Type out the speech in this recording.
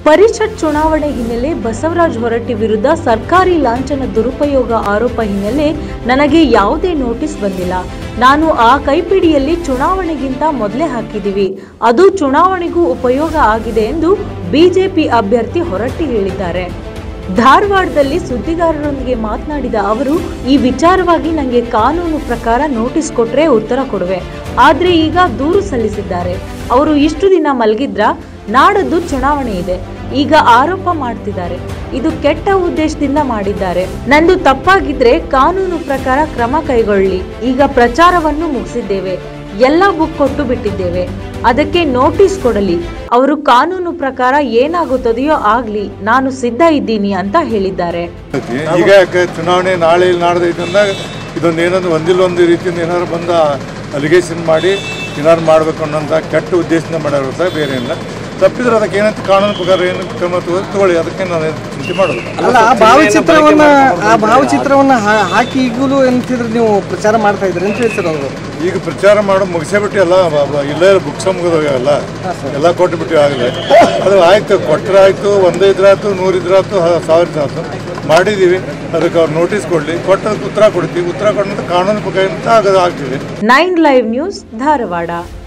ಪರಿಷತ್ ಚುನಾವಣೆ ಹಿನ್ನೆಲೆ ಬಸವರಾಜ್ ಹೊರಟ್ಟಿ ವಿರುದ್ಧ ಸರ್ಕಾರಿ ಲಾಂಛನ ದುರುಪಯೋಗ ಆರೋಪ ಹಿನ್ನೆಲೆ ನನಗೆ ಯಾವುದೇ ನೋಟಿಸ್ ಬಂದಿಲ್ಲ ನಾನು ಆ ಕೈಪಿಡಿಯಲ್ಲಿ ಚುನಾವಣೆಗಿಂತ ಮೊದಲೇ ಹಾಕಿದ್ದೀವಿ ಅದು ಚುನಾವಣೆಗೂ ಉಪಯೋಗ ಆಗಿದೆ ಎಂದು ಬಿಜೆಪಿ ಅಭ್ಯರ್ಥಿ ಹೊರಟ್ಟಿ ಹೇಳಿದ್ದಾರೆ ಧಾರವಾಡದಲ್ಲಿ ಸುದ್ದಿಗಾರರೊಂದಿಗೆ ಮಾತನಾಡಿದ ಅವರು ಈ ವಿಚಾರವಾಗಿ ನನಗೆ ಕಾನೂನು ಪ್ರಕಾರ ನೋಟಿಸ್ ಕೊಟ್ರೆ ಉತ್ತರ ಕೊಡುವೆ ಆದ್ರೆ ಈಗ ದೂರು ಸಲ್ಲಿಸಿದ್ದಾರೆ ಅವರು ಇಷ್ಟು ದಿನ ಮಲಗಿದ್ರ ನಾಡದ್ದು ಚುನಾವಣೆ ಇದೆ ಈಗ ಆರೋಪ ಮಾಡ್ತಿದ್ದಾರೆ ಇದು ಕೆಟ್ಟ ಉದ್ದೇಶದಿಂದ ಮಾಡಿದ್ದಾರೆ ನಂದು ತಪ್ಪಾಗಿದ್ರೆ ಕಾನೂನು ಪ್ರಕಾರ ಕ್ರಮ ಕೈಗೊಳ್ಳಿ ಈಗ ಪ್ರಚಾರವನ್ನು ಮುಗಿಸಿದ್ದೇವೆ ಎಲ್ಲ ಬುಕ್ ಕೊಟ್ಟು ಬಿಟ್ಟಿದ್ದೇವೆ ಅದಕ್ಕೆ ನೋಟಿಸ್ ಕೊಡಲಿ ಅವರು ಕಾನೂನು ಪ್ರಕಾರ ಏನಾಗುತ್ತದೆಯೋ ಆಗ್ಲಿ ನಾನು ಸಿದ್ಧ ಇದ್ದೀನಿ ಅಂತ ಹೇಳಿದ್ದಾರೆ ಈಗ ಯಾಕೆ ಚುನಾವಣೆ ನಾಳೆ ಇಲ್ಲಿ ನಾಡ್ದೈತೆ ಅಂದಾಗ ಇದೊಂದು ಏನಂದ್ರೆ ಒಂದಿಲ್ಲ ಒಂದು ರೀತಿಯಿಂದ ಏನಾದ್ರು ಬಂದ ಅಲಿಗೇಷನ್ ಮಾಡಿ ಏನಾದ್ರು ಮಾಡ್ಬೇಕು ಅನ್ನೋಂಥ ಕೆಟ್ಟ ಉದ್ದೇಶದಿಂದ ಮಾಡ್ಯಾರ ಹೊರತು ಬೇರೆ ಇಲ್ಲ ತಪ್ಪಿದ್ರೆ ಅದಕ್ಕೆ ಏನಂತ ಕಾನೂನು ಪ್ರಕಾರ ಏನು ಕ್ರಮ ತಗೋ- ತಗೊಳ್ಳಿ ಅದಕ್ಕೆ ನಾನು ಏನು ಚಿಂತೆ ಮಾಡೋದು ಅಲ್ಲ ಆ ಭಾವಚಿತ್ರವನ್ನ ಆ ಭಾವಚಿತ್ರವನ್ನ ಹಾ- ಹಾಕಿ ಈಗಲೂ ಎಂತಿದ್ರೆ ನೀವು ಪ್ರಚಾರ ಮಾಡ್ತಾ ಇದ್ರಿ ಅಂತ ಹೇಳ್ತೀರ ಅವರು ಈಗ ಪ್ರಚಾರ ಮಾಡೋ ಮುಗಿಸೇ ಬಿಟ್ಟು ಎಲ್ಲ ಬ- ಬ- ಇಲ್ಲೇ ಬುಕ್ಸ್ ಮುಗಿದೋಗ್ಯಾವಲ್ಲ ಎಲ್ಲ ಕೊಟ್ಟು ಬಿಟ್ಟು ಆಗಲೇ ಅದು ಆಯ್ತು ಕೊಟ್ಟರೆ ಆಯ್ತು ಒಂದೇ ಇದ್ರಾಯ್ತು ನೂರು ಇದ್ರಾಯ್ತು ಹ- ಸಾವಿರ ಇದ್ರಾಯ್ತು ಮಾಡಿದ್ದೀವಿ ಅದಕ್ಕೆ ಅವ್ರು ನೋಟಿಸ್ ಕೊಡಲಿ ಕೊಟ್ಟದಕ್ಕೆ ಉತ್ತರ ಕೊಡ್ತೀವಿ ಉತ್ತರ ಕೊಟ್ಟಂತ ಕಾನೂನು ಪ್ರಕಾರ ಅಂತ ಆಗೋದು ಆಗ್ತಿದೆ ನೈನ್ ಲೈವ್ ನ್ಯೂಸ್ ಧಾರವಾಡ